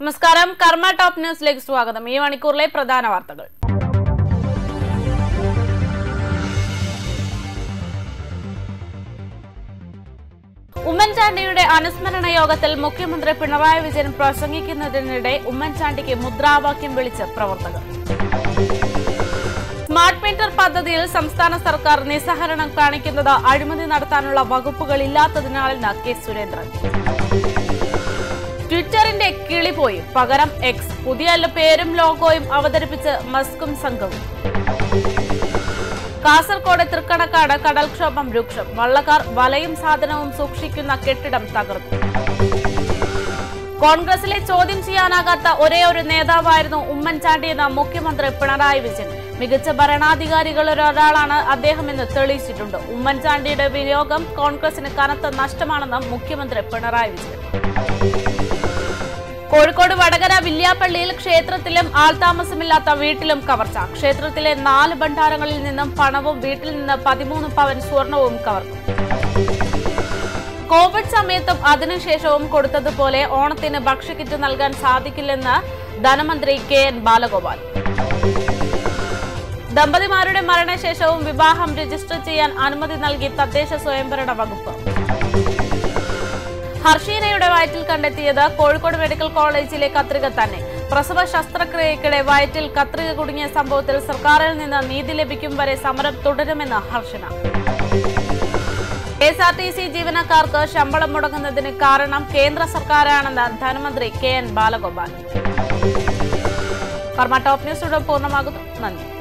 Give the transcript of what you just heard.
നമസ്കാരം കർമ്മ ടോപ്പ് ന്യൂസിലേക്ക് സ്വാഗതം ഈ മണിക്കൂറിലെ പ്രധാന വാർത്തകൾ ഉമ്മൻചാണ്ടിയുടെ അനുസ്മരണ യോഗത്തിൽ മുഖ്യമന്ത്രി പിണറായി വിജയൻ പ്രസംഗിക്കുന്നതിനിടെ ഉമ്മൻചാണ്ടിക്ക് മുദ്രാവാക്യം വിളിച്ച് പ്രവർത്തകർ സ്മാർട്ട് മീറ്റർ പദ്ധതിയിൽ സംസ്ഥാന സർക്കാർ നിസ്സഹരണം കാണിക്കുന്നത് അഴിമതി നടത്താനുള്ള വകുപ്പുകളില്ലാത്തതിനാലെന്ന് കെ സുരേന്ദ്രൻ ട്വിറ്ററിന്റെ കിളി പോയി പകരം എക്സ് പുതിയ പേരും ലോഗോയും അവതരിപ്പിച്ച് മസ്കും സംഘവും കാസർകോട് തൃക്കണക്കാട് കടൽക്ഷോഭം രൂക്ഷം വള്ളക്കാർ വലയും സാധനവും സൂക്ഷിക്കുന്ന കെട്ടിടം തകർന്നു കോൺഗ്രസിലെ ചോദ്യം ചെയ്യാനാകാത്ത ഒരേ ഒരു നേതാവായിരുന്നു ഉമ്മൻചാണ്ടിയെന്ന് മുഖ്യമന്ത്രി പിണറായി വിജയൻ മികച്ച ഭരണാധികാരികളിൽ ഒരാളാണ് അദ്ദേഹമെന്ന് തെളിയിച്ചിട്ടുണ്ട് ഉമ്മൻചാണ്ടിയുടെ വിനിയോഗം കോൺഗ്രസിന് കനത്ത നഷ്ടമാണെന്ന് മുഖ്യമന്ത്രി പിണറായി വിജയൻ കോഴിക്കോട് വടകര വില്യാപ്പള്ളിയിൽ ക്ഷേത്രത്തിലും ആൾതാമസമില്ലാത്ത വീട്ടിലും കവർച്ച ക്ഷേത്രത്തിലെ നാല് ഭണ്ഡാരങ്ങളിൽ നിന്നും പണവും വീട്ടിൽ നിന്ന് പതിമൂന്ന് പവൻ സ്വർണവും കവർന്നു കോവിഡ് സമയത്തും അതിനുശേഷവും കൊടുത്തതുപോലെ ഓണത്തിന് ഭക്ഷ്യക്കിറ്റ് നൽകാൻ സാധിക്കില്ലെന്ന് ധനമന്ത്രി കെ എൻ ബാലഗോപാൽ ദമ്പതിമാരുടെ മരണശേഷവും വിവാഹം രജിസ്റ്റർ ചെയ്യാൻ അനുമതി നൽകി തദ്ദേശ സ്വയംഭരണ വകുപ്പ് ഹർഷീനയുടെ വയറ്റിൽ കണ്ടെത്തിയത് കോഴിക്കോട് മെഡിക്കൽ കോളേജിലെ കത്രിക തന്നെ പ്രസവ ശസ്ത്രക്രിയയ്ക്കിടെ വയറ്റിൽ കത്രിക കുടുങ്ങിയ സംഭവത്തിൽ സർക്കാരിൽ നിന്ന് നീതി ലഭിക്കും വരെ സമരം തുടരുമെന്ന് ഹർഷന K S R T C ജീവനക്കാർക്ക് ശമ്പളം മുടങ്ങുന്നതിന് കാരണം കേന്ദ്ര സർക്കാരാണെന്ന് ധനമന്ത്രി കെ എൻ ബാലഗോപാൽ കർമ്മ ടോപ്പ് ന്യൂസ് ഇവിടെ പൂർണ്ണമാകുന്നു നന്ദി